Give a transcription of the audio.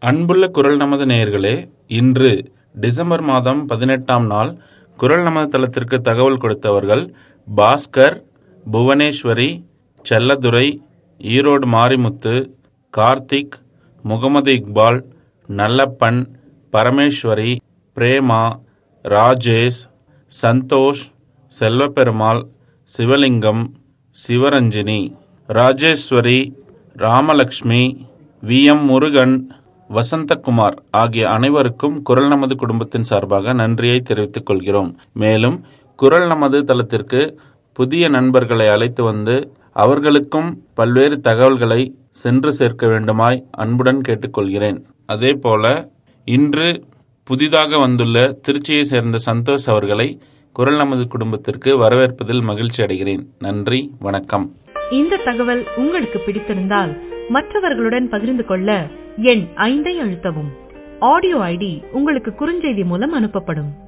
அன்புள்ள குரல் நமது நேயர்களே இன்று டிசம்பர் மாதம் பதினெட்டாம் நாள் குரல் நமது தளத்திற்கு தகவல் கொடுத்தவர்கள் பாஸ்கர் புவனேஸ்வரி செல்லதுரை ஈரோடு மாரிமுத்து கார்த்திக் முகமது இக்பால் நல்லப்பன் பரமேஸ்வரி பிரேமா ராஜேஷ் சந்தோஷ் செல்வப்பெருமாள் சிவலிங்கம் சிவரஞ்சினி ராஜேஸ்வரி ராமலக்ஷ்மி வி எம் முருகன் வசந்தகுமார் ஆகிய அனைவருக்கும் குரல் நமது குடும்பத்தின் சார்பாக நன்றியை தெரிவித்துக் கொள்கிறோம் மேலும் குரல் நமது தளத்திற்கு புதிய நண்பர்களை அழைத்து வந்து அவர்களுக்கும் பல்வேறு தகவல்களை சென்று சேர்க்க வேண்டுமாய் அன்புடன் கேட்டுக்கொள்கிறேன் அதேபோல இன்று புதிதாக வந்துள்ள திருச்சியை சேர்ந்த சந்தோஷ் அவர்களை குரல் நமது குடும்பத்திற்கு வரவேற்பதில் மகிழ்ச்சி அடைகிறேன் நன்றி வணக்கம் இந்த தகவல் உங்களுக்கு பிடித்திருந்தால் மற்றவர்களுடன் பகிர்ந்து கொள்ள எண் ஐந்தை அழுத்தவும் ஆடியோ ஐடி உங்களுக்கு குறுஞ்செய்தி மூலம் அனுப்பப்படும்